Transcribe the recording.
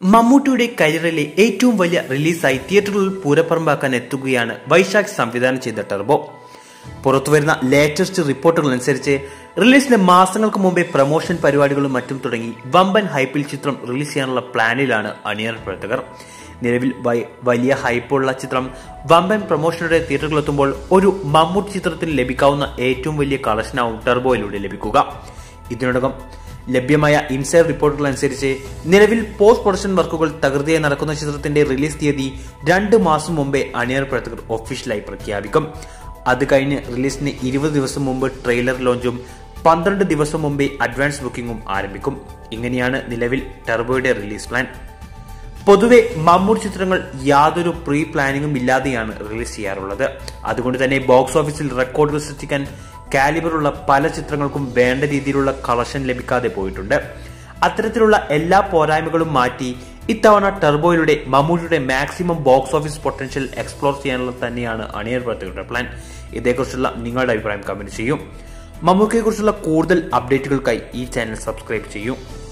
മമ്മൂട്ടിയുടെ കരിയറിലെ ഏറ്റവും വലിയ റിലീസായി തിയേറ്ററുകളിൽ പൂരപ്പറമ്പാക്കാൻ എത്തുകയാണ് വൈശാഖ് സംവിധാനം ചെയ്ത ടെർബോ പുറത്തുവരുന്ന ലേറ്റസ്റ്റ് റിപ്പോർട്ടുകൾ അനുസരിച്ച് റിലീസിന് മാസങ്ങൾക്ക് മുമ്പേ പ്രൊമോഷൻ പരിപാടികളും മറ്റും തുടങ്ങി വമ്പൻ ഹൈപ്പിൽ ചിത്രം റിലീസ് ചെയ്യാനുള്ള പ്ലാനിലാണ് അണിയർ പ്രവർത്തകർ നിലവിൽ വൈ- വലിയ ഹൈപ്പുള്ള ചിത്രം വമ്പൻ പ്രൊമോഷനുടെ തിയേറ്ററുകളിലെത്തുമ്പോൾ ഒരു മമ്മൂട്ടി ചിത്രത്തിന് ലഭിക്കാവുന്ന ഏറ്റവും വലിയ കളക്ഷനാവും ടെർബോയിലൂടെ ലഭിക്കുക ഇതിനോടകം ലഭ്യമായ ഇൻസൈഡ് റിപ്പോർട്ടുകൾ അനുസരിച്ച് നിലവിൽ പോസ്റ്റ് പ്രൊഡക്ഷൻ വർക്കുകൾ തകൃതിയായി നടക്കുന്ന ചിത്രത്തിന്റെ റിലീസ് തീയതി രണ്ട് മാസം മുമ്പേ അണിയർ പ്രവർത്തകർ ഒഫീഷ്യലായി പ്രഖ്യാപിക്കും അത് കഴിഞ്ഞ് റിലീസിന് ഇരുപത് ദിവസം മുമ്പ് ട്രെയിലർ ലോഞ്ചും പന്ത്രണ്ട് ദിവസം മുമ്പേ അഡ്വാൻസ് ബുക്കിംഗും ആരംഭിക്കും ഇങ്ങനെയാണ് നിലവിൽ ടെർബോയുടെ റിലീസ് പ്ലാൻ പൊതുവെ മമ്മൂട്ടി ചിത്രങ്ങൾ യാതൊരു പ്രീ പ്ലാനിങ്ങും ഇല്ലാതെയാണ് റിലീസ് ചെയ്യാറുള്ളത് അതുകൊണ്ട് തന്നെ ബോക്സ് ഓഫീസിൽ റെക്കോർഡുകൾ സൃഷ്ടിക്കാൻ കാലിബറുള്ള പല ചിത്രങ്ങൾക്കും വേണ്ട രീതിയിലുള്ള കളക്ഷൻ ലഭിക്കാതെ പോയിട്ടുണ്ട് അത്തരത്തിലുള്ള എല്ലാ പോരായ്മകളും മാറ്റി ഇത്തവണ ടെർബോയിലൂടെ മമ്മൂട്ടിയുടെ maximum box office potential explore ചെയ്യാനുള്ള തന്നെയാണ് അണിയർ പ്രവർത്തകരുടെ പ്ലാൻ ഇതേക്കുറിച്ചുള്ള നിങ്ങളുടെ അഭിപ്രായം കമന്റ് ചെയ്യും മമ്മൂക്കയെക്കുറിച്ചുള്ള കൂടുതൽ അപ്ഡേറ്റുകൾക്കായി ഈ ചാനൽ സബ്സ്ക്രൈബ് ചെയ്യൂ